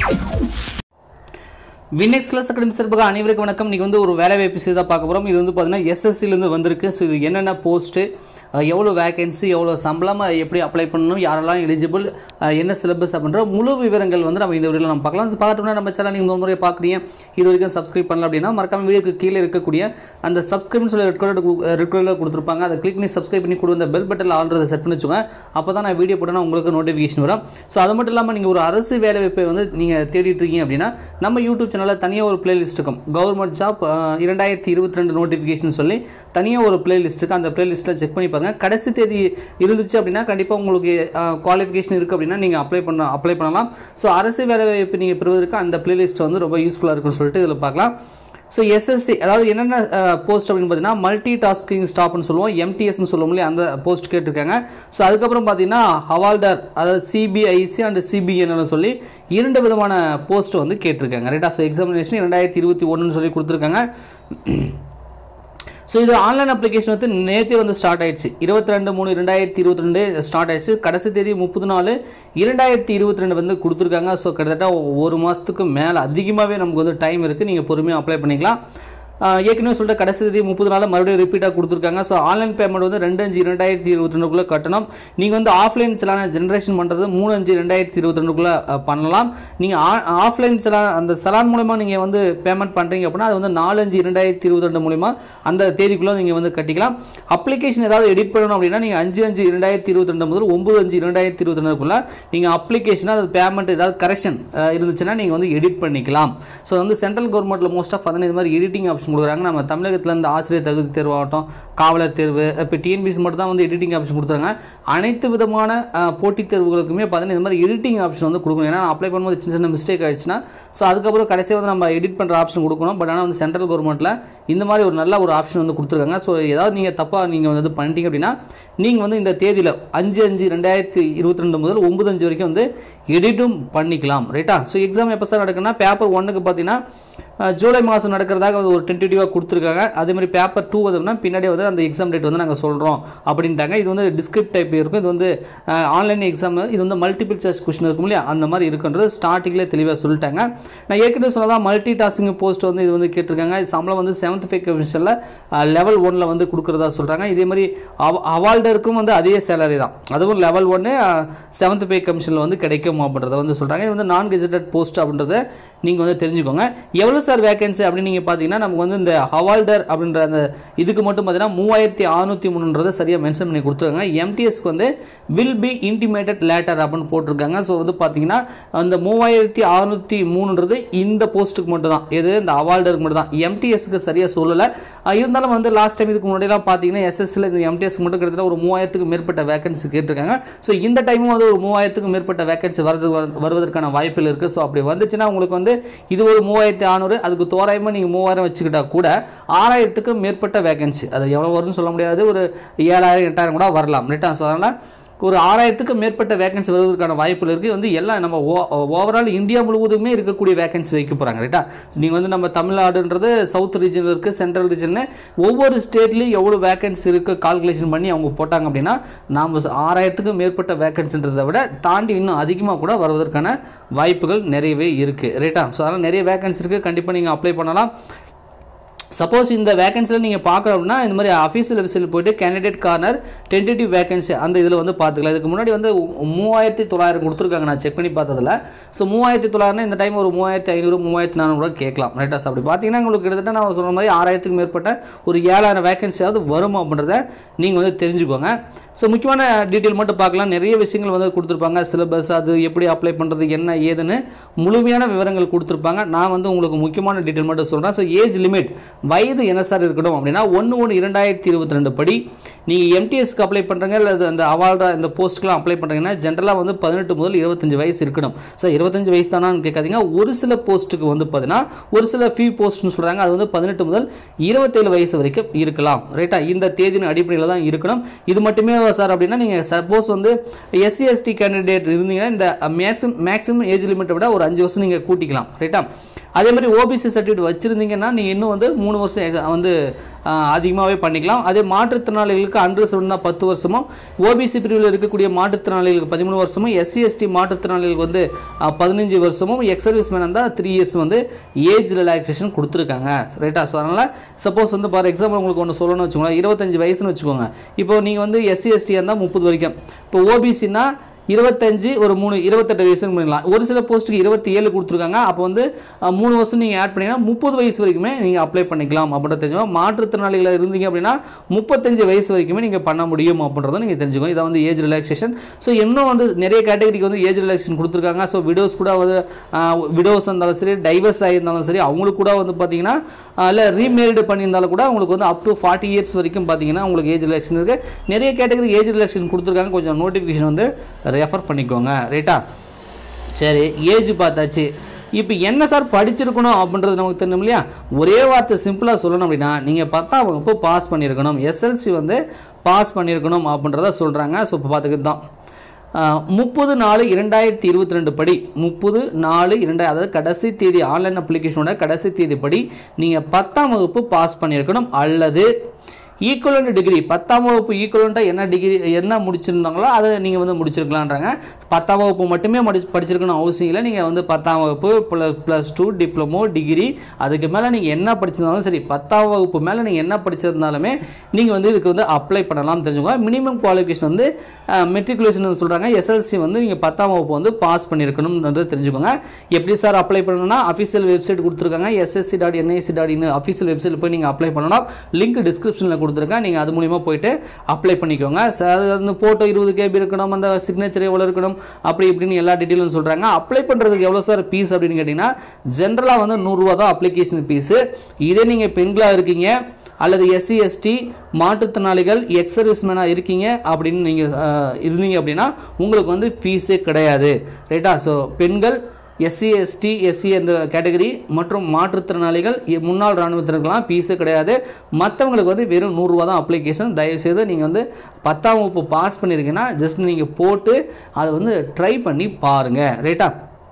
வினெக்ஸ் class academy சார்பாக அனைவருக்கும் வணக்கம் இன்னைக்கு வந்து ஒரு வேலை வாய்ப்பு செய்தி தான் பார்க்க போகிறோம் இது வந்து பார்த்தீங்கன்னா எஸ்எஸ்சிலேருந்து வந்திருக்கு ஸோ இது என்னென்ன போஸ்ட்டு எவ்வளோ வேகன்சி எவ்வளோ சம்பளம் அஹ் எப்படி அப்ளை பண்ணணும் யாரெல்லாம் எலிஜிபிள் என்ன சிலபஸ் அப்படின்ற முழு விவரங்கள் வந்து நம்ம இந்த வீடியோவில் நம்ம பார்க்கலாம் அது பார்த்தோம்னா நம்ம சேனல் நீங்கள் ஒரு முறை பார்க்குறீங்க இது வரைக்கும் சப்ஸ்கிரைப் பண்ணல அப்படின்னா மறக்காம வீடியோக்கு கீழே இருக்கக்கூடிய அந்த சப்ஸ்கிரைப்னு சொல்லி ரெட் கலர் ரெட் கலரில் கொடுத்துருப்பாங்க அதை கிளிக் பண்ணி சப்ஸ்கிரைப் பண்ணி கொடுங்க அந்த பெல் பட்டனில் ஆல்ரெடி செட் பண்ணி வச்சுக்கோங்க அப்போ தான் நான் வீடியோ போட்டேன்னா உங்களுக்கு நோட்டிஃபிகேஷன் வரும் ஸோ அது மட்டும் இல்லாமல் நீங்கள் ஒரு அரசு வேலை வாய்ப்பை வந்து நீங்கள் தேடிட்டு இருக்கீங்க அப்படின்னா நம்ம யூடியூப் சேனலில் தனியாக ஒரு பிளேலிஸ்ட் இருக்கும் கவர்மெண்ட் ஜாப் இரண்டாயிரத்தி இருபத்தி ரெண்டு நோட்டிஃபிகேஷன் சொல்லி தனியாக ஒரு பிளேலிஸ்ட் இருக்குது அந்த பிளேலிஸ்ட்டில் செக் பண்ணி பாருங்கள் கடைசி தேதி இருந்துச்சு அப்படின்னா கண்டிப்பாக உங்களுக்கு குவாலிஃபிகேஷன் இருக்குது அப்படின்னா நீங்கள் அப்ளை பண்ண அப்ளை பண்ணலாம் ஸோ அரசு வேலை வாய்ப்பு நீங்கள் பெறுவதற்கு அந்த பிளேலிஸ்ட் வந்து ரொம்ப யூஸ்ஃபுல்லாக இருக்குன்னு சொல்லிட்டு இதில் பார்க்கலாம் ஸோ எஸ்எஸ்சி அதாவது என்னென்ன போஸ்ட் அப்படின்னு பார்த்தீங்கன்னா மல்டி டாஸ்கிங் ஸ்டாப்னு சொல்லுவோம் எம்டிஎஸ்னு சொல்லுவோம் இல்லையா அந்த போஸ்ட் கேட்டிருக்காங்க ஸோ அதுக்கப்புறம் பார்த்தீங்கன்னா ஹவால்தார் அதாவது சிபிஐசி அண்ட் சிபிஎன்னு சொல்லி இரண்டு விதமான போஸ்ட் வந்து கேட்டிருக்காங்க ரைட்டா ஸோ எக்ஸாமினேஷன் ரெண்டாயிரத்தி இருபத்தி ஒன்றுன்னு சொல்லி கொடுத்துருக்காங்க ஸோ இது ஆன்லைன் அப்ளிகேஷன் வந்து நேற்றே வந்து ஸ்டார்ட் ஆயிடுச்சு இருபத்தி ரெண்டு மூணு ரெண்டாயிரத்தி இருபத்தி ரெண்டு ஸ்டார்ட் ஆயிடுச்சு கடைசி தேதி முப்பது நாலு இரண்டாயிரத்தி இருபத்தி ரெண்டு வந்து கொடுத்துருக்காங்க ஸோ கிட்டத்தட்ட ஒரு மாதத்துக்கு மேலே அதிகமாகவே நமக்கு வந்து டைம் இருக்குது நீங்கள் பொறுமையாக அப்ளை பண்ணிக்கலாம் ஆஹ் ஏற்கனவே சொல்லிட்டு கடைசி தேதி முப்பது நாளில் மறுபடியும் ரிப்பீட்டாக கொடுத்துருக்காங்க ஸோ ஆன்லைன் பேமெண்ட் வந்து ரெண்டு அஞ்சு ரெண்டாயிரத்தி இருபத்தி ரெண்டுக்குள்ளே கட்டணும் நீங்கள் வந்து ஆஃப்லைன் செலான ஜென்ரேஷன் பண்ணுறது மூணு அஞ்சு ரெண்டாயிரத்தி இருபத்தி ரெண்டுக்குள்ளே பண்ணலாம் நீங்கள் ஆஃப்லைன் செலான் அந்த செலான் மூலமா நீங்கள் வந்து பேமெண்ட் பண்ணுறீங்க அப்படின்னா அது வந்து நாலு அஞ்சு ரெண்டாயிரத்தி இருபத்தி ரெண்டு மூலிமா அந்த தேதிக்குள்ளே நீங்கள் வந்து கட்டிக்கலாம் அப்ளிகேஷன் ஏதாவது எடிட் பண்ணணும் அப்படின்னா நீங்கள் அஞ்சு அஞ்சு ரெண்டாயிரத்தி இருபத்தி ரெண்டு முதல் ஒம்பது அஞ்சு ரெண்டாயிரத்தி இருபத்தி ரெண்டுக்குள்ளே நீங்கள் அப்ளிகேஷனாக அது பேமெண்ட் ஏதாவது கரெக்ஷன் இருந்துச்சுன்னா நீங்கள் வந்து எடிட் பண்ணிக்கலாம் ஸோ வந்து சென்ட்ரல் கவர்மெண்ட்டில் மோஸ்ட் ஆஃப் வந்து இது மாதிரி எடிட்டிங் ஆப்ஷன் கொடுக்குறாங்க நம்ம தமிழகத்தில் இந்த ஆசிரியர் தகுதி தேர்வு ஆகட்டும் காவலர் தேர்வு இப்போ டிஎன்பிசி மட்டும் தான் வந்து எடிட்டிங் ஆப்ஷன் கொடுத்துருங்க அனைத்து விதமான அஹ், போட்டித் தேர்வுகளுக்குமே பார்த்தீங்கன்னா இந்த மாதிரி எடிட்டிங் ஆப்ஷன் வந்து கொடுக்கணும் ஏன்னா அப்ளை பண்ணும்போது சின்ன சின்ன மிஸ்டேக் ஆயிடுச்சுன்னா ஸோ அதுக்கப்புறம் கடைசியாக வந்து நம்ம எடிட் பண்ணுற ஆப்ஷன் கொடுக்கணும் பட் ஆனால் வந்து சென்ட்ரல் கவர்மெண்ட்டில் இந்த மாதிரி ஒரு நல்ல ஒரு ஆப்ஷன் வந்து கொடுத்துருக்காங்க ஸோ ஏதாவது நீங்கள் தப்பாக நீங்கள் வந்து பண்ணிட்டீங்க அப்படின்னா நீங்கள் வந்து இந்த தேதியில் அஞ்சு அஞ்சு ரெண்டாயிரத்தி இருபத்தி ரெண்டு முதல் ஒம்பது அஞ்சு வரைக்கும் வந்து எடிட்டும் பண்ணிக்கலாம் ரைட்டா ஸோ எக்ஸாம் எப்போ சார் நடக்குன்னா பேப்பர் ஒன்றுக்கு பார்த்தீங்கன்னா அஹ், ஜூலை மாதம் நடக்கிறதாக வந்து ஒரு டென்டேட்டிவாக கொடுத்துருக்காங்க அதே மாதிரி பேப்பர் டூ வந்தோம்னா பின்னாடி வந்து அந்த எக்ஸாம் டேட் வந்து நாங்கள் சொல்கிறோம் அப்படின்ட்டாங்க இது வந்து டிஸ்கிரிப்ட் டைப் இருக்கும் இது வந்து ஆன்லைன் எக்ஸாம் இது வந்து மல்டிபிள் சாய்ஸ் கொஸ்டின் இருக்கும் இல்லையா அந்த மாதிரி இருக்குன்றது ஸ்டார்டிங்லேயே தெளிவாக சொல்லிட்டாங்க நான் ஏற்கனவே சொன்னதான் மல்டி டாஸ்கிங் போஸ்ட் வந்து இது வந்து கேட்டிருக்காங்க இது சம்பளம் வந்து செவன்த் ஃபேக் கமிஷனில் லெவல் ஒனில் வந்து கொடுக்குறதா சொல்கிறாங்க இதே மாதிரி அவ அவால்டருக்கும் வந்து அதே சேலரி தான் அதுவும் லெவல் ஒன்று செவன்த் பே கமிஷனில் வந்து கிடைக்கும் அப்படின்றத வந்து சொல்கிறாங்க இது வந்து நான் கெஜெட்டட் போஸ்ட் அப்படின்றத நீங்கள் வந்து தெரிஞ்சுக்கோங்க எவ்வளோ சார் வேகன்சி அப்படின்னு நீங்கள் பார்த்தீங்கன்னா நமக்கு வந்து இந்த ஹவால்டர் அப்படின்ற அந்த இதுக்கு மட்டும் பார்த்தீங்கன்னா மூவாயிரத்தி அறுநூற்றி மூணுன்றதை சரியாக மென்ஷன் பண்ணி கொடுத்துருக்காங்க எம்டிஎஸ்க்கு வந்து வில் பி இன்டிமேட்டட் லேட்டர் அப்படின்னு போட்டிருக்காங்க ஸோ வந்து பார்த்தீங்கன்னா அந்த மூவாயிரத்தி அறுநூற்றி மூணுன்றது இந்த போஸ்ட்டுக்கு மட்டும் தான் எது இந்த அவால்டருக்கு மட்டும் தான் எம்டிஎஸ்க்கு சரியாக சொல்லலை அஹ் இருந்தாலும் வந்து லாஸ்ட் டைம் இதுக்கு முன்னாடிலாம் பார்த்தீங்கன்னா எஸ்எஸ்சியில் இந்த எம்டிஎஸ்க்கு மட்டும் கிட்டத்தட்ட ஒரு மூவாயிரத்துக்கு மேற்பட்ட வேகன்சி கேட்டிருக்காங்க ஸோ இந்த டைமும் வந்து ஒரு மூவாயிரத்துக்கு மேற்பட்ட வேகன்சி வரது வருவதற்கான வாய்ப்புகள் இருக்குது ஸோ அப்படி வந்துச்சுன்னா உங்களுக்கு வந்து இது ஒரு மூவாயிரத்தி நானூறு அதுக்கு தோராயமாக நீங்கள் மூவாயிரம் வச்சுக்கிட்டா கூட ஆறாயிரத்துக்கு மேற்பட்ட வேகன்சி அது எவ்வளோ வரும்னு சொல்ல முடியாது ஒரு ஏழாயிரம் எட்டாயிரம் கூட வரலாம் ரைட்டா ஸோ அதனால் ஒரு ஆறாயிரத்துக்கு மேற்பட்ட வேகன்சி வருவதற்கான வாய்ப்புகள் இருக்குது வந்து எல்லாம் நம்ம ஓவரால் இந்தியா முழுவதுமே இருக்கக்கூடிய வேகன்சி வைக்க போகிறாங்க ரைட்டா நீங்கள் வந்து நம்ம தமிழ்நாடுன்றது சவுத் ரீஜனில் இருக்குது சென்ட்ரல் ரீஜன் ஒவ்வொரு ஸ்டேட்லேயும் எவ்வளோ வேகன்சி இருக்குது கால்குலேஷன் பண்ணி அவங்க போட்டாங்க அப்படின்னா நாம் ஆறாயிரத்துக்கு மேற்பட்ட வேகன்சின்றதை விட தாண்டி இன்னும் அதிகமாக கூட வருவதற்கான வாய்ப்புகள் நிறையவே இருக்குது ரைட்டா ஸோ அதனால் நிறைய வேகன்சி இருக்குது கண்டிப்பாக நீங்கள் அப்ளை பண்ணலாம் சப்போஸ் இந்த வேகன்சியில் நீங்கள் பார்க்குறோம் அப்படின்னா இந்த மாதிரி அஃபீஷியல் வெப்சைட்டில் போயிட்டு கேண்டிடேட் கார்னர் டென்டேட்டிவ் வேகன்சி அந்த இதில் வந்து பார்த்துக்கலாம் இதுக்கு முன்னாடி வந்து மூவாயிரத்தி தொள்ளாயிரம் கொடுத்துருக்காங்க நான் செக் பண்ணி பார்த்ததில் ஸோ மூவாயிரத்தி தொள்ளாயிரம் இந்த டைம் ஒரு மூவாயிரத்தி ஐநூறு மூவாயிரத்தி நானூறு கூட கேட்கலாம் ரைட்டா அப்படி பார்த்தீங்கன்னா உங்களுக்கு கிட்டத்தட்ட நான் சொல்கிற மாதிரி ஆறாயிரத்துக்கு மேற்பட்ட ஒரு ஏழாயிரம் வேகன்சியாவது வரும் அப்படின்றத நீங்கள் வந்து தெரிஞ்சுக்கோங்க ஸோ முக்கியமான டீட்டெயில் மட்டும் பார்க்கலாம் நிறைய விஷயங்கள் வந்து கொடுத்துருப்பாங்க சிலபஸ் அது எப்படி அப்ளை பண்ணுறது என்ன ஏதுன்னு முழுமையான விவரங்கள் கொடுத்துருப்பாங்க நான் வந்து உங்களுக்கு முக்கியமான டீட்டெயில் மட்டும் சொல்கிறேன் ஸோ ஏஜ் லிமிட் வயது என்ன சார் இருக்கணும் அப்படின்னா ஒன்று ஒன்று இரண்டாயிரத்தி இருபத்தி ரெண்டு படி நீங்கள் எம்டிஎஸ்க்கு அப்ளை பண்ணுறீங்க இல்லை அந்த அவார்டா இந்த போஸ்ட்டுக்கெலாம் அப்ளை பண்ணுறீங்கன்னா ஜென்ரலாக வந்து பதினெட்டு முதல் இருபத்தஞ்சு வயசு இருக்கணும் ஸோ இருபத்தஞ்சு வயசு தானான்னு கேட்காதீங்க ஒரு சில போஸ்ட்டுக்கு வந்து பார்த்தீங்கன்னா ஒரு சில ஃபியூ போஸ்ட்னு சொல்கிறாங்க அது வந்து பதினெட்டு முதல் இருபத்தேழு வயசு வரைக்கும் இருக்கலாம் ரைட்டா இந்த தேதியின் அடிப்படையில் தான் இருக்கணும் இது மட்டுமே சார் அப்படின்னா நீங்கள் சப்போஸ் வந்து எஸ்சி எஸ்டி கேண்டிடேட் இருந்தீங்கன்னா இந்த மேக்ஸிமம் மேக்ஸிமம் ஏஜ் லிமிட்டை விட ஒரு அஞ்சு வருஷம் நீங்கள் கூட்டிக்கலாம் ரைட்டா அதே மாதிரி ஓபிசி சர்டிஃபிகேட் வச்சுருந்தீங்கன்னா நீங்கள் இன்னும் வந்து மூணு வருஷம் ex- வந்து அதிகமாகவே பண்ணிக்கலாம் அதே மாற்றுத்திறனாளிகளுக்கு அன்ரிசர்வ் தான் பத்து வருஷமும் ஓபிசி பிரிவில் இருக்கக்கூடிய மாற்றுத்திறனாளிகளுக்கு பதிமூணு வருஷமும் எஸ்சி எஸ்டி மாற்றுத்திறனாளிகளுக்கு வந்து ஆஹ், பதினஞ்சு வருஷமும் எக்ஸ் சர்வீஸ் மேன் இருந்தால் த்ரீ இயர்ஸ் வந்து ஏஜ் ரிலாக்ஸேஷன் கொடுத்துருக்காங்க ரைட்டா ஸோ அதனால் சப்போஸ் வந்து ஃபார் எக்ஸாம்பிள் உங்களுக்கு ஒன்று சொல்லணும்னு வச்சுக்கோங்களேன் இருபத்தஞ்சு வயசுன்னு வச்சுக்கோங்க இப்போ நீங்கள் வந்து எஸ்சி எஸ்டி இருந்தால் முப்பது வரைக்கும் இப்போ ஓபிசினா இருபத்தஞ்சு ஒரு மூணு இருபத்தெட்டு வயசுன்னு பண்ணிடலாம் ஒரு சில போஸ்ட்டுக்கு இருபத்தி ஏழு கொடுத்துருக்காங்க அப்போ வந்து அஹ், மூணு வருஷம் நீங்கள் ஆட் பண்ணீங்கன்னா முப்பது வயசு வரைக்குமே நீங்கள் அப்ளை பண்ணிக்கலாம் அப்படின்றத தெரிஞ்சுக்கோங்க மாற்றுத்திறனாளிகள் இருந்தீங்க அப்படின்னா முப்பத்தஞ்சு வயசு வரைக்குமே நீங்கள் பண்ண முடியும் அப்படின்றத நீங்கள் தெரிஞ்சுக்கோங்க இதை வந்து ஏஜ் ரிலாக்ஸேஷன் ஸோ இன்னும் வந்து நிறைய கேட்டகரிக்கு வந்து ஏஜ் ரிலாக்ஸேஷன் கொடுத்துருக்காங்க ஸோ விடோஸ் கூட வந்து விடோஸ் இருந்தாலும் சரி டைவர்ஸ் ஆகியிருந்தாலும் சரி அவங்களுக்கு கூட வந்து பார்த்தீங்கன்னா இல்லை ரீமேரிடு பண்ணியிருந்தாலும் கூட உங்களுக்கு வந்து அப் டு ஃபார்ட்டி இயர்ஸ் வரைக்கும் பார்த்தீங்கன்னா உங்களுக்கு ஏஜ் ரிலாக்ஸேஷன் இருக்குது நிறைய கேட்டகரி ஏஜ் ரிலாக்ஸேஷன் கொடுத்துருக்காங்க கொஞ்சம் நோட்டிஃபிகேஷன் வந்து ரெஃபர் பண்ணிக்கோங்க ரைட்டா சரி ஏஜ் பார்த்தாச்சு இப்போ என்ன சார் படிச்சிருக்கணும் அப்படின்றது நமக்கு தெரியும் இல்லையா ஒரே வார்த்தை சிம்பிளாக சொல்லணும் அப்படின்னா நீங்கள் பத்தாம் வகுப்பு பாஸ் பண்ணியிருக்கணும் எஸ்எல்சி வந்து பாஸ் பண்ணியிருக்கணும் அப்படின்றத சொல்கிறாங்க ஸோ இப்போ பார்த்துக்கிட்டு தான் முப்பது நாலு இரண்டாயிரத்தி இருபத்தி ரெண்டு படி முப்பது நாலு இரண்டாயிரம் அதாவது கடைசி தேதி ஆன்லைன் அப்ளிகேஷனோட கடைசி தேதி படி நீங்கள் பத்தாம் வகுப்பு பாஸ் பண்ணியிருக்கணும் அல்லது ஈக்குவலண்ட் டிகிரி பத்தாம் வகுப்பு ஈக்குவலண்ட்டாக என்ன டிகிரி என்ன முடிச்சிருந்தாங்களோ அதை நீங்கள் வந்து முடிச்சிருக்கலான்றாங்க பத்தாம் வகுப்பு மட்டுமே மடி படிச்சிருக்கணும் அவசியம் இல்லை நீங்கள் வந்து பத்தாம் வகுப்பு plus plus two diploma degree அதுக்கு மேலே நீங்கள் என்ன படிச்சிருந்தாலும் சரி பத்தாம் வகுப்பு மேலே நீங்கள் என்ன படிச்சிருந்தாலுமே நீங்கள் வந்து இதுக்கு வந்து அப்ளை பண்ணலாம் தெரிஞ்சுக்கோங்க மினிமம் குவாலிஃபிகேஷன் வந்து மெட்ரிகுலேஷன் சொல்கிறாங்க எஸ்எல்சி வந்து நீங்கள் பத்தாம் வகுப்பு வந்து பாஸ் பண்ணியிருக்கணும்ன்றது தெரிஞ்சுக்கோங்க எப்படி சார் அப்ளை பண்ணணும்னா அஃபிஷியல் வெப்சைட் கொடுத்துருக்காங்க SSC dot NIC dot in official website போய் நீங்கள் அப்ளை பண்ணணும் லிங்க் டிஸ்கிரிப்ஷனில் கொடுத்துருக்கேன் நீங்கள் அது மூலிமா போயிட்டு அப்ளை பண்ணிக்கோங்க சார் அது அந்த ஃபோட்டோ இருபது கேபி இருக்கணும் அந்த சிக்னேச்சர் எவ்வளோ இருக்கணும் அப்படி இப்படின்னு எல்லா டீட்டெயிலும் சொல்கிறாங்க அப்ளை பண்ணுறதுக்கு எவ்வளோ சார் ஃபீஸ் அப்படின்னு கேட்டிங்கன்னா ஜென்ரலாக வந்து நூறுரூவா தான் அப்ளிகேஷன் ஃபீஸு இதே நீங்கள் பெண்களாக இருக்கீங்க அல்லது எஸ்சி எஸ்டி மாற்றுத்திறனாளிகள் எக்ஸ் சர்வீஸ்மேனாக இருக்கீங்க அப்படின்னு நீங்கள் இருந்தீங்க அப்படின்னா உங்களுக்கு வந்து ஃபீஸே கிடையாது ரைட்டா ஸோ பெண்கள் எஸ்சி எஸ்டி எஸ்சி அந்த கேட்டகரி மற்றும் மாற்றுத்திறனாளிகள் இ- முன்னாள் இராணுவத்தினருக்கெல்லாம் ஃபீஸு கிடையாது மற்றவங்களுக்கு வந்து வெறும் நூறுரூவா தான் அப்ளிகேஷன் தயவுசெய்து நீங்கள் வந்து பத்தாம் வகுப்பு பாஸ் பண்ணியிருக்கீங்கன்னா ஜஸ்ட் நீங்கள் போட்டு அதை வந்து ட்ரை பண்ணி பாருங்கள் ரைட்டா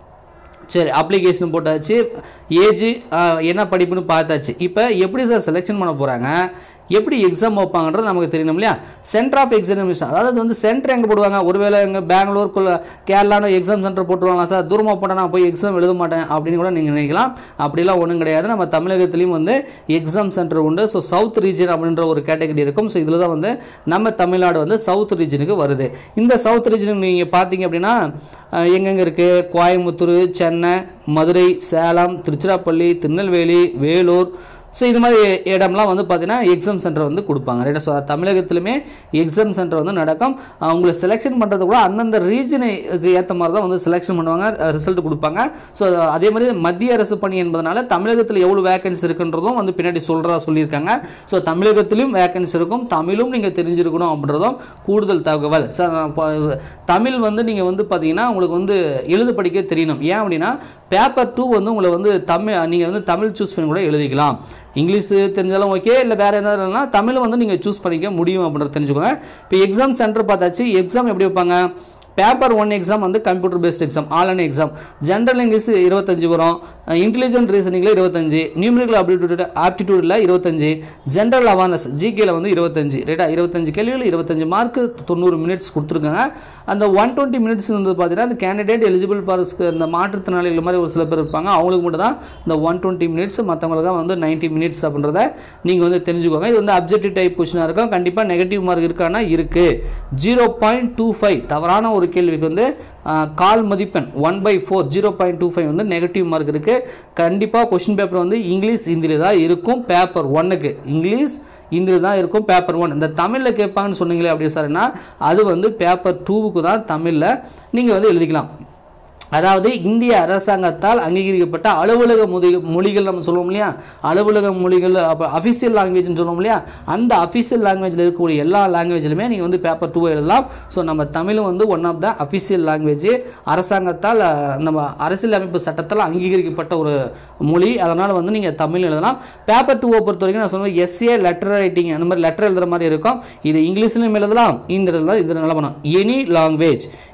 சரி அப்ளிகேஷன் போட்டாச்சு ஏஜ் என்ன படிப்புன்னு பார்த்தாச்சு இப்போ எப்படி சார் செலெக்ஷன் பண்ண போகிறாங்க எப்படி எக்ஸாம் வைப்பாங்கன்றது நமக்கு தெரியணும் இல்லையா சென்டர் ஆஃப் எக்ஸாமினேஷன் அதாவது வந்து சென்டர் எங்கே போடுவாங்க ஒருவேளை எங்கே பெங்களூர் கொல்ல- கேரளான்னு எக்ஸாம் சென்டர் போட்டுருவாங்க சார் தூரமாக போட்டால் நான் போய் எக்ஸாம் எழுத மாட்டேன் அப்படின்னு கூட நீங்கள் நினைக்கலாம் அப்படிலாம் ஒன்றும் கிடையாது நம்ம தமிழகத்துலேயும் வந்து எக்ஸாம் சென்டர் உண்டு ஸோ சவுத் ரீஜன் அப்படின்ற ஒரு கேட்டகரி இருக்கும் ஸோ இதில் தான் வந்து நம்ம தமிழ்நாடு வந்து சவுத் ரீஜனுக்கு வருது இந்த சவுத் ரீஜனுக்கு நீங்கள் பார்த்தீங்க அப்படின்னா அஹ், எங்கெங்க இருக்குது கோயம்புத்தூர் சென்னை மதுரை சேலம் திருச்சிராப்பள்ளி திருநெல்வேலி வேலூர் ஸோ இது மாதிரி இடம்லாம் வந்து பார்த்தீங்கன்னா எக்ஸாம் சென்டர் வந்து கொடுப்பாங்க ரைட்டா ஸோ தமிழகத்திலுமே எக்ஸாம் சென்டர் வந்து நடக்கும் அஹ் உங்களை செலெக்ஷன் பண்ணுறது கூட அந்தந்த ரீஜனுக்கு ஏற்ற மாதிரி தான் வந்து செலெக்ஷன் பண்ணுவாங்க ரிசல்ட் கொடுப்பாங்க ஸோ அதே மாதிரி மத்திய அரசு பணி என்பதனால தமிழகத்தில் எவ்வளோ வேகன்சி இருக்குன்றதும் வந்து பின்னாடி சொல்கிறதா சொல்லியிருக்காங்க ஸோ தமிழகத்திலும் வேகன்சி இருக்கும் தமிழும் நீங்கள் தெரிஞ்சிருக்கணும் அப்படின்றதும் கூடுதல் தகவல் சார் நான் இப்போ தமிழ் வந்து நீங்கள் வந்து பார்த்தீங்கன்னா உங்களுக்கு வந்து எழுத படிக்க தெரியணும் ஏன் அப்படின்னா பேப்பர் டூ வந்து உங்களை வந்து தமிழ் நீங்கள் வந்து தமிழ் சூஸ் பண்ணி கூட எழுதிக்கலாம் இங்கிலீஷ் தெரிஞ்சாலும் ஓகே இல்லை வேறு எதாவது இல்லைனா தமிழ் வந்து நீங்கள் சூஸ் பண்ணிக்க முடியும் அப்படின்றத தெரிஞ்சுக்கோங்க இப்போ எக்ஸாம் சென்டர் பார்த்தாச்சு எக்ஸாம் எப்படி வைப்பாங்க பேப்பர் ஒன் எக்ஸாம் வந்து computer based exam online exam general English இருபத்தஞ்சு வரும் இன்டெலிஜென்ட் ரீசனிங்கில் இருபத்தஞ்சு நியூமரிக்கல் ஆப்டிடியூட் ஆப்டிடியூடில் இருபத்தஞ்சு ஜென்ரல் அவேர்னஸ் ஜிகேல வந்து இருபத்தஞ்சு ரைட்டா இருபத்தஞ்சு கேள்விகள் இருபத்தஞ்சு மார்க்கு தொண்ணூறு மினிட்ஸ் கொடுத்துருக்காங்க அந்த ஒன் டுவெண்ட்டி மினிட்ஸ் வந்து பார்த்தீங்கன்னா அந்த கேண்டிடேட் எலிஜிபிள் ஃபார் இந்த மாற்றுத்திறனாளிகள் மாதிரி ஒரு சில பேர் இருப்பாங்க அவங்களுக்கு மட்டும் தான் இந்த ஒன் டுவெண்ட்டி மினிட்ஸ் மற்றவங்களுக்கு தான் வந்து நைன்ட்டி மினிட்ஸ் அப்படின்றத நீங்கள் வந்து தெரிஞ்சுக்கோங்க இது வந்து அப்ஜெக்டிவ் டைப் கொஸ்டினாக இருக்கும் கண்டிப்பாக நெகட்டிவ் மார்க் இருக்கான்னா இருக்குது ஜீரோ பாயிண்ட் டூ ஃபைவ் தவறான ஒரு கேள்விக்கு வந்து ஆஹ், கால் மதிப்பெண் one by four zero point two five வந்து நெகட்டிவ் மார்க் இருக்குது கண்டிப்பாக கொஷின் பேப்பர் வந்து இங்கிலீஷ் ஹிந்தியில் தான் இருக்கும் பேப்பர் ஒன்னுக்கு இங்கிலீஷ் இந்தியில் தான் இருக்கும் பேப்பர் ஒன் இந்த தமிழில் கேட்பாங்கன்னு சொன்னீங்களே அப்படி சார்னா அது வந்து பேப்பர் டூவுக்கு தான் தமிழில் நீங்கள் வந்து எழுதிக்கலாம் அதாவது இந்திய அரசாங்கத்தால் அங்கீகரிக்கப்பட்ட அலுவலக மொழி மொழிகள் நம்ம சொல்லுவோம் இல்லையா அலுவலக மொழிகள் அப்போ அஃபிஷியல் லாங்குவேஜ்னு சொல்லுவோம் இல்லையா அந்த அஃபிஷியல் லாங்குவேஜில் இருக்கக்கூடிய எல்லா லாங்குவேஜ்லையுமே நீங்கள் வந்து பேப்பர் டூ எழுதலாம் ஸோ நம்ம தமிழும் வந்து one of the official language அரசாங்கத்தால் அஹ், நம்ம அரசியல் அமைப்பு சட்டத்தால் அங்கீகரிக்கப்பட்ட ஒரு மொழி அதனால் வந்து நீங்கள் தமிழ் எழுதலாம் பேப்பர் டூவை பொறுத்த வரைக்கும் நான் சொன்னது எஸ்ஏ லெட்டர் ரைட்டிங் அந்த மாதிரி லெட்டர் எழுதுற மாதிரி இருக்கும் இது இங்கிலீஷ்லையும் எழுதலாம் இந்த எழுதலாம் இது நல்லா பண்ணும் any language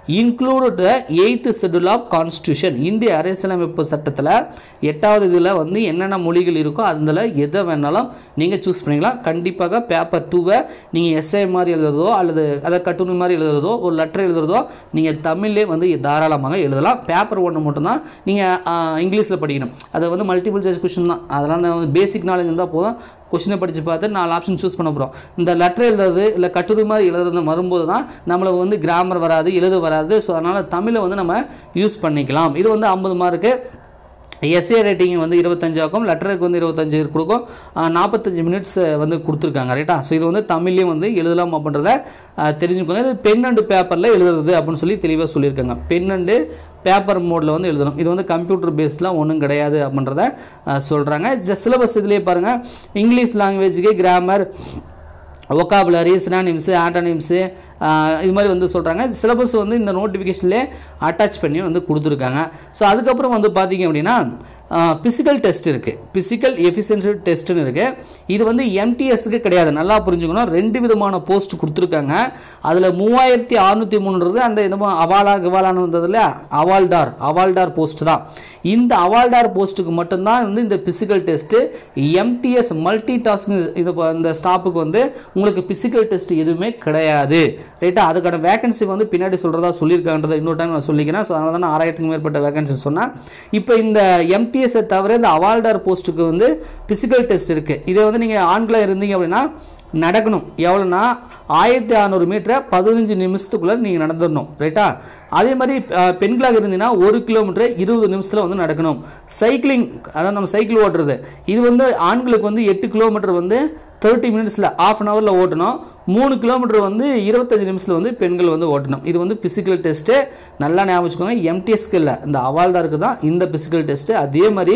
include eighth schedule of constitution இந்திய அரசியலமைப்பு சட்டத்தில் எட்டாவது இதில் வந்து என்னென்ன மொழிகள் இருக்கோ அதில் எதை வேணாலும் நீங்கள் சூஸ் பண்ணிக்கலாம் கண்டிப்பாக பேப்பர் டூவை நீங்கள் எஸ்ஐ மாதிரி எழுதுறதோ அல்லது அதை கட்டுரை மாதிரி எழுதுறதோ ஒரு லெட்டர் எழுதுறதோ நீங்கள் தமிழ்லே வந்து தாராளமாக எழுதலாம் பேப்பர் ஒன்று மட்டும்தான் நீங்கள் இங்கிலீஷில் படிக்கணும் அது வந்து மல்டிபிள் சாய்ஸ் கொஷின் தான் அதெல்லாம் பேசிக் நாலேஜ் இருந்தால் போதும் கொஷினை படித்து பார்த்து நாலு ஆப்ஷன் சூஸ் பண்ண போகிறோம் இந்த லெட்டர் எழுதுறது இல்லை கட்டுரை மாதிரி எழுதுறது வரும்போது தான் நம்மளுக்கு வந்து கிராமர் வராது எழுத வராது ஸோ அதனால் தமிழை வந்து நம்ம யூஸ் பண்ணிக்கலாம் இது வந்து ஐம்பது மார்க்கு எஸ்ஏ ரேட்டிங் வந்து இருபத்தஞ்சாக்கும் லெட்டருக்கு வந்து இருபத்தஞ்சு கொடுக்கும் நாற்பத்தஞ்சு மினிட்ஸ் வந்து கொடுத்துருக்காங்க ரைட்டா ஸோ இது வந்து தமிழ்லேயும் வந்து எழுதலாம் அப்படின்றத அஹ், தெரிஞ்சுக்கோங்க இது பென் அண்டு பேப்பரில் எழுதுறது அப்படின்னு சொல்லி தெளிவாக சொல்லியிருக்காங்க பென் அண்டு பேப்பர் மோடில் வந்து எழுதணும் இது வந்து கம்ப்யூட்டர் பேஸ்லாம் ஒன்றும் கிடையாது அப்படின்றத சொல்கிறாங்க சிலபஸ் இதுலேயே பாருங்கள் இங்கிலீஷ் லாங்குவேஜுக்கு கிராமர் ஒக்காபுலரி சினானிம்ஸு ஆட்டோனிம்ஸு இது மாதிரி வந்து சொல்கிறாங்க சிலபஸ் வந்து இந்த நோட்டிஃபிகேஷன்லேயே அட்டாச் பண்ணி வந்து கொடுத்துருக்காங்க ஸோ அதுக்கப்புறம் வந்து பார்த்தீங்க அப்படின்னா பிசிக்கல் டெஸ்ட் இருக்குது பிசிக்கல் எஃபிஷியன்சி டெஸ்ட்டுன்னு இருக்குது இது வந்து எம்டிஎஸ்க்கு கிடையாது நல்லா புரிஞ்சுக்கணும் ரெண்டு விதமான போஸ்ட் கொடுத்துருக்காங்க அதில் மூவாயிரத்தி அறுநூற்றி மூணுன்றது அந்த என்னமோ அவாலா கிவாலான்னு வந்தது இல்லையா அவால்டார் அவால்டார் போஸ்ட் தான் இந்த அவால்டார் போஸ்ட்டுக்கு மட்டும்தான் வந்து இந்த physical test MTS multi tasking இது இப்போ இந்த ஸ்டாப்புக்கு வந்து உங்களுக்கு பிசிக்கல் டெஸ்ட் எதுவுமே கிடையாது ரைட்டா அதுக்கான வேகன்சி வந்து பின்னாடி சொல்கிறதா சொல்லியிருக்கான்றதை இன்னொரு டைம் நான் சொல்லிக்கிறேன் ஸோ அதனால தான் நான் ஆறாயிரத்துக்கு மேற்பட்ட வேகன்சி சொன்னேன் இப்போ இந்த எம்டிஎஸ்ஸை தவிர இந்த அவால்டார் போஸ்ட்டுக்கு வந்து பிசிக்கல் டெஸ்ட் இருக்குது இதை வந்து நீங்கள் ஆண்களாக இருந்தீங்க அப்படின்னா நடக்கணும் எவ்வளோனா ஆயிரத்தி அறநூறு மீட்டரை பதினஞ்சு நிமிஷத்துக்குள்ளே நீங்கள் நடந்துடணும் ரைட்டா அதே மாதிரி அஹ், பெண்களாக இருந்தீங்கன்னா ஒரு கிலோமீட்டர் இருபது நிமிஷத்தில் வந்து நடக்கணும் சைக்கிளிங் அதாவது நம்ம சைக்கிள் ஓட்டுறது இது வந்து ஆண்களுக்கு வந்து எட்டு கிலோமீட்டர் வந்து தேர்ட்டி மினிட்ஸில் ஆஃப் அன் ஹவரில் ஓட்டணும் மூணு கிலோமீட்டர் வந்து இருபத்தஞ்சு நிமிஷத்தில் வந்து பெண்கள் வந்து ஓட்டணும் இது வந்து பிசிக்கல் டெஸ்ட்டு நல்லா ஞாபகம் வச்சுக்கோங்க எம்டிஎஸ்க்கு இல்லை இந்த அவால்தாருக்கு தான் இந்த பிசிக்கல் டெஸ்ட்டு அதே மாதிரி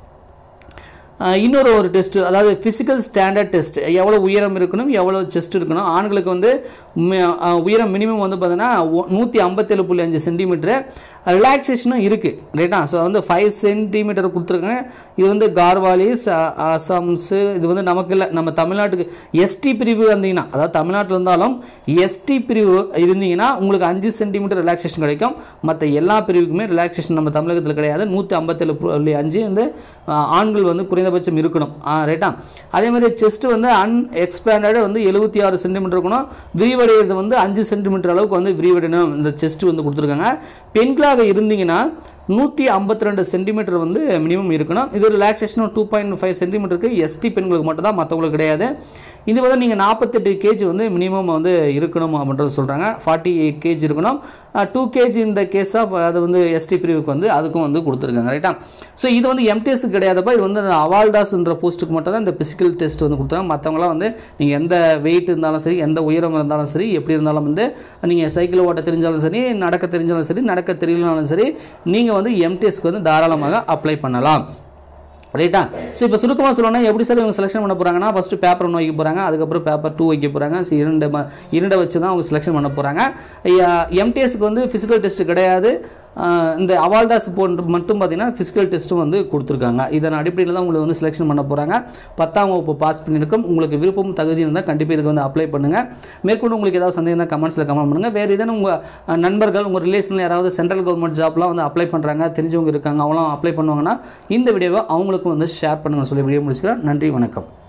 அஹ் இன்னொரு ஒரு டெஸ்ட் அதாவது ஃபிசிக்கல் ஸ்டாண்டர்ட் டெஸ்ட் எவ்வளோ உயரம் இருக்கணும் எவ்வளோ செஸ்ட் இருக்கணும் ஆண்களுக்கு வந்து மி- அஹ் உயரம் மினிமம் வந்து பார்த்தீங்கன்னா நூற்றி ஐம்பத்தேழு புள்ளி அஞ்சு சென்டிமீட்டர் ரிலாக்ஸேஷனும் இருக்குது ரைட்டா ஸோ வந்து ஃபைவ் சென்டிமீட்டர் கொடுத்துருக்காங்க இது வந்து கார்வாலிஸ் அ- அசாம்ஸு இது வந்து நமக்கு இல்லை நம்ம தமிழ்நாட்டுக்கு எஸ்டி பிரிவு இருந்தீங்கன்னா அதாவது தமிழ்நாட்டில் இருந்தாலும் எஸ்டி பிரிவு இருந்தீங்கன்னா உங்களுக்கு அஞ்சு சென்டிமீட்டர் ரிலாக்ஸேஷன் கிடைக்கும் மற்ற எல்லா பிரிவுக்குமே ரிலாக்ஸேஷன் நம்ம தமிழகத்தில் கிடையாது நூற்றி ஐம்பத்தேழு புள்ளி அஞ்சு வந்து அஹ், ஆண்கள் வந்து குறைந்தபட்சம் இருக்கணும் ரைட்டா அதே மாதிரி செஸ்ட் வந்து அன் எக்ஸ்பேண்டட் வந்து எழுபத்தி ஆறு சென்டிமீட்டர் இருக்கணும் விரிவடைகிறது வந்து அஞ்சு சென்டிமீட்டர் அளவுக்கு வந்து விரிவடையணும் இந்த செஸ்ட் வந்து கொடுத்துருக்காங்க பெண்களாக இருந்தீங்கன்னா நூற்றி ஐம்பத்தி ரெண்டு சென்டிமீட்டர் வந்து மினிமம் இருக்கணும் இது ரிலாக்ஸேஷன் டூ பாயிண்ட் ஃபைவ் சென்டிமீட்டருக்கு எஸ்டி பெண்களுக்கு மட்டும் தான் மற்றவங்களுக்கு கிடையாது இது வந்து நீங்கள் நாற்பத்தெட்டு கேஜி வந்து மினிமம் வந்து இருக்கணும் அப்படின்றது சொல்கிறாங்க ஃபார்ட்டி எயிட் கேஜி இருக்கணும் டூ கேஜி இந்த கேஸ் ஆஃப் அது வந்து எஸ்டி பிரிவுக்கு வந்து அதுக்கும் வந்து கொடுத்துருக்காங்க ரைட்டா ஸோ இது வந்து எம்டிஎஸ்க்கு கிடையாதப்பா இது வந்து அவால்டாஸ்ன்ற போஸ்ட்டுக்கு மட்டும் தான் இந்த பிசிக்கல் டெஸ்ட் வந்து கொடுத்தாங்க மற்றவங்களாம் வந்து நீங்கள் எந்த வெயிட் இருந்தாலும் சரி எந்த உயரம் இருந்தாலும் சரி எப்படி இருந்தாலும் வந்து நீங்கள் சைக்கிள் ஓட்ட தெரிஞ்சாலும் சரி நடக்க தெரிஞ்சாலும் சரி நடக்க தெரியலனாலும் சரி நீங்கள் வந்து எம்டிஎஸ்க்கு வந்து தாராளமாக அப்ளை பண்ணலாம் ரைட்டா ஸோ இப்போ சுருக்கமாக சொல்லணும்னா எப்படி சார் இவங்க செலெக்ஷன் பண்ண போகிறாங்கன்னா ஃபஸ்ட்டு பேப்பர் ஒன்று வைக்க போகிறாங்க அதுக்கப்புறம் பேப்பர் டூ வைக்க போகிறாங்க ஸோ இரண்டு ம- இரண்டை வச்சு தான் அவங்க செலெக்ஷன் பண்ண போகிறாங்க எம்டிஎஸ்க்கு வந்து ஃபிசிக்கல் டெஸ்ட் கிடையாது ஆஹ் இந்த அவால்டாஸ் போன்ற மட்டும் பார்த்தீங்கன்னா ஃபிசிக்கல் டெஸ்ட்டும் வந்து கொடுத்துருக்காங்க இதன் அடிப்படையில் தான் உங்களை வந்து செலெக்ஷன் பண்ண போகிறாங்க பத்தாம் வகுப்பு பாஸ் பண்ணியிருக்கோம் உங்களுக்கு விருப்பம் தகுதி இருந்தால் கண்டிப்பாக இதுக்கு வந்து அப்ளை பண்ணுங்கள் மேற்கொண்டு உங்களுக்கு ஏதாவது சந்தேகம் இருந்தால் கமெண்ட்ஸில் கமெண்ட் பண்ணுங்கள் வேறு ஏதேனும் உங்கள் நண்பர்கள் உங்கள் ரிலேஷனில் யாராவது சென்ட்ரல் கவர்மெண்ட் ஜாப்லாம் வந்து அப்ளை பண்ணுறாங்க தெரிஞ்சவங்க இருக்காங்க அவங்களும் அப்ளை பண்ணுவாங்கன்னா இந்த வீடியோவை அவங்களுக்கும் வந்து ஷேர் பண்ணுங்கன்னு சொல்லி வீடியோ முடிச்சுக்கிறேன் நன்றி வணக்கம்